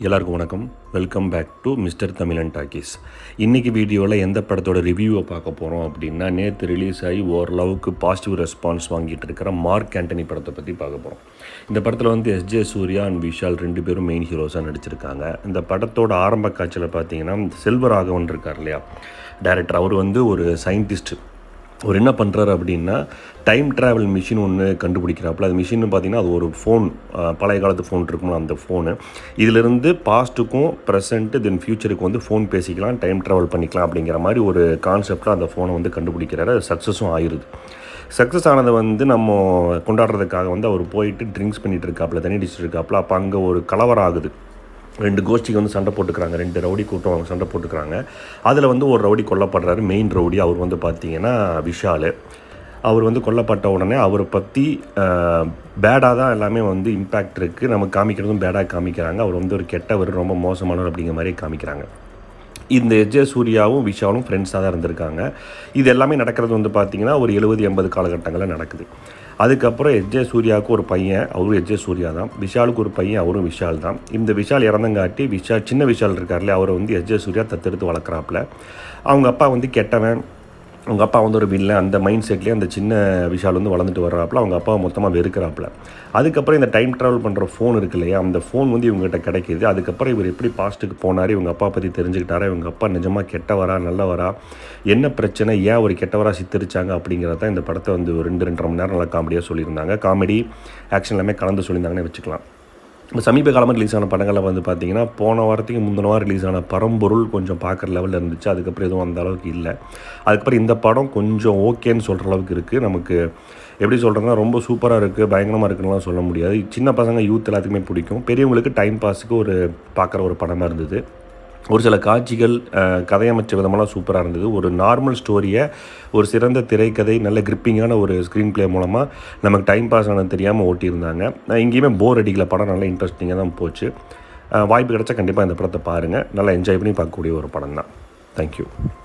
எல்லாருக்கும் வணக்கம் welcome back to mister Tamilan talkies இன்றைக்கி வீடியோவில் எந்த படத்தோட ரிவ்யூவை பார்க்க போகிறோம் அப்படின்னா நேற்று ரிலீஸ் ஆகி ஓரளவுக்கு பாசிட்டிவ் ரெஸ்பான்ஸ் வாங்கிட்டு இருக்கிற மார்க் ஆண்டனி படத்தை பற்றி பார்க்க போகிறோம் இந்த படத்தில் வந்து எஸ்ஜே சூர்யா அண்ட் விஷால் ரெண்டு பேரும் மெயின் ஹீரோஸாக நடிச்சிருக்காங்க இந்த படத்தோட ஆரம்ப காட்சியில் பார்த்தீங்கன்னா செல்வராகவன் இருக்கார் இல்லையா டைரக்டர் அவர் வந்து ஒரு சயின்டிஸ்ட் அவர் என்ன பண்ணுறாரு அப்படின்னா டைம் ட்ராவல் மிஷின் ஒன்று கண்டுபிடிக்கிறாப்புல அது மிஷின் பார்த்தீங்கன்னா அது ஒரு ஃபோன் பழைய காலத்து ஃபோன் இருக்கும்ல அந்த ஃபோனு இதிலிருந்து பாஸ்ட்டுக்கும் ப்ரெசண்ட்டு தென் ஃப்யூச்சருக்கு வந்து ஃபோன் பேசிக்கலாம் டைம் ட்ராவல் பண்ணிக்கலாம் அப்படிங்கிற மாதிரி ஒரு கான்செப்டில் அந்த ஃபோனை வந்து கண்டுபிடிக்கிறாரு அது சக்ஸஸும் ஆயிருது சக்ஸஸ் ஆனதை வந்து நம்ம கொண்டாடுறதுக்காக வந்து அவர் போயிட்டு ட்ரிங்க்ஸ் பண்ணிட்டு இருக்காப்புல தண்ணி அடிச்சிட்டு இருக்காப்புல அப்போ அங்கே ஒரு கலவரம் ஆகுது ரெண்டு கோஷ்டிக்கு வந்து சண்டை போட்டுக்கிறாங்க ரெண்டு ரவுடி கூட்டம் அவங்க சண்டை போட்டுக்கிறாங்க அதில் வந்து ஒரு ரவுடி கொல்லப்படுறாரு மெயின் ரவுடி அவர் வந்து பார்த்தீங்கன்னா விஷால் அவர் வந்து கொல்லப்பட்ட உடனே அவரை பற்றி பேடாக தான் எல்லாமே வந்து இம்பேக்ட் இருக்குது நம்ம காமிக்கிறதும் பேடாக காமிக்கிறாங்க அவர் வந்து ஒரு கெட்டவர் ரொம்ப மோசமானவர் அப்படிங்கிற மாதிரி காமிக்கிறாங்க இந்த எஜ்ஜே சூர்யாவும் விஷாலும் ஃப்ரெண்ட்ஸாக தான் இருந்திருக்காங்க இது எல்லாமே நடக்கிறது வந்து பார்த்திங்கன்னா ஒரு எழுபது எண்பது காலகட்டங்களில் நடக்குது அதுக்கப்புறம் எஜ்ஜே சூர்யாவுக்கு ஒரு பையன் அவரும் எஜ்ஜே சூர்யா தான் விஷாலுக்கு ஒரு பையன் அவரும் விஷால் தான் இந்த விஷால் இறந்தங்காட்டி விஷால் சின்ன விஷால் இருக்கார்ல அவரை வந்து எஜ்ஜே சூர்யா தத்தெடுத்து வளர்க்குறாப்புல அவங்க அப்பா வந்து கெட்டவன் அவங்க அப்பா வந்து ஒரு வில்லன் அந்த மைண்ட் செட்லேயே அந்த சின்ன விஷால் வந்து வளர்ந்துட்டு வர்றாப்புல அவங்க அப்பாவை மொத்தமாக வெறுக்கிறாப்புல அதுக்கப்புறம் இந்த டைம் ட்ராவல் பண்ணுற ஃபோன் இருக்கு இல்லையா அந்த ஃபோன் வந்து இவங்ககிட்ட கிடைக்கிது அதுக்கப்புறம் இவர் எப்படி பாஸ்ட்டுக்கு போனார் இவங்க அப்பா பற்றி தெரிஞ்சுக்கிட்டாரா இவங்க அப்பா நிஜமாக கெட்டவரா நல்லவரா என்ன பிரச்சனை ஏன் ஒரு கெட்டவராக சித்தரிச்சாங்க அப்படிங்கிறத தான் இந்த படத்தை வந்து ஒரு ரெண்டு ரெண்டரை மணி நேரம் நல்லா காமெடியாக சொல்லியிருந்தாங்க காமெடி ஆக்ஷன் எல்லாமே கலந்து சொல்லியிருந்தாங்கன்னு வச்சுக்கலாம் இப்போ சமீப காலமாக ரிலீஸ் ஆன படங்களில் வந்து பார்த்தீங்கன்னா போன வாரத்துக்கு முந்தின வாரம் ரிலீஸ் ஆன பரம்பொருள் கொஞ்சம் பார்க்குற லெவலில் இருந்துச்சு அதுக்கப்புறம் எதுவும் அந்த அளவுக்கு இல்லை அதுக்கப்புறம் இந்த படம் கொஞ்சம் ஓகேன்னு சொல்கிற அளவுக்கு இருக்குது நமக்கு எப்படி சொல்கிறதுனா ரொம்ப சூப்பராக இருக்குது பயங்கரமாக இருக்குன்னுலாம் சொல்ல முடியாது சின்ன பசங்க யூத் எல்லாத்துக்குமே பிடிக்கும் பெரியவங்களுக்கு டைம் பாஸுக்கு ஒரு பார்க்குற ஒரு படமாக இருந்தது ஒரு சில காட்சிகள் கதையமைச்ச விதமெல்லாம் சூப்பராக இருந்தது ஒரு நார்மல் ஸ்டோரியை ஒரு சிறந்த திரைக்கதை நல்ல கிரிப்பிங்கான ஒரு ஸ்க்ரீன் ப்ளே மூலமாக நமக்கு டைம் பாஸ் ஆனது தெரியாமல் ஓட்டியிருந்தாங்க எங்கேயுமே போர் அடிக்கல படம் நல்லா இன்ட்ரெஸ்டிங்காக தான் போச்சு வாய்ப்பு கிடச்சா கண்டிப்பாக இந்த படத்தை பாருங்கள் நல்லா என்ஜாய் பண்ணி பார்க்கக்கூடிய ஒரு படம் தான் தேங்க்யூ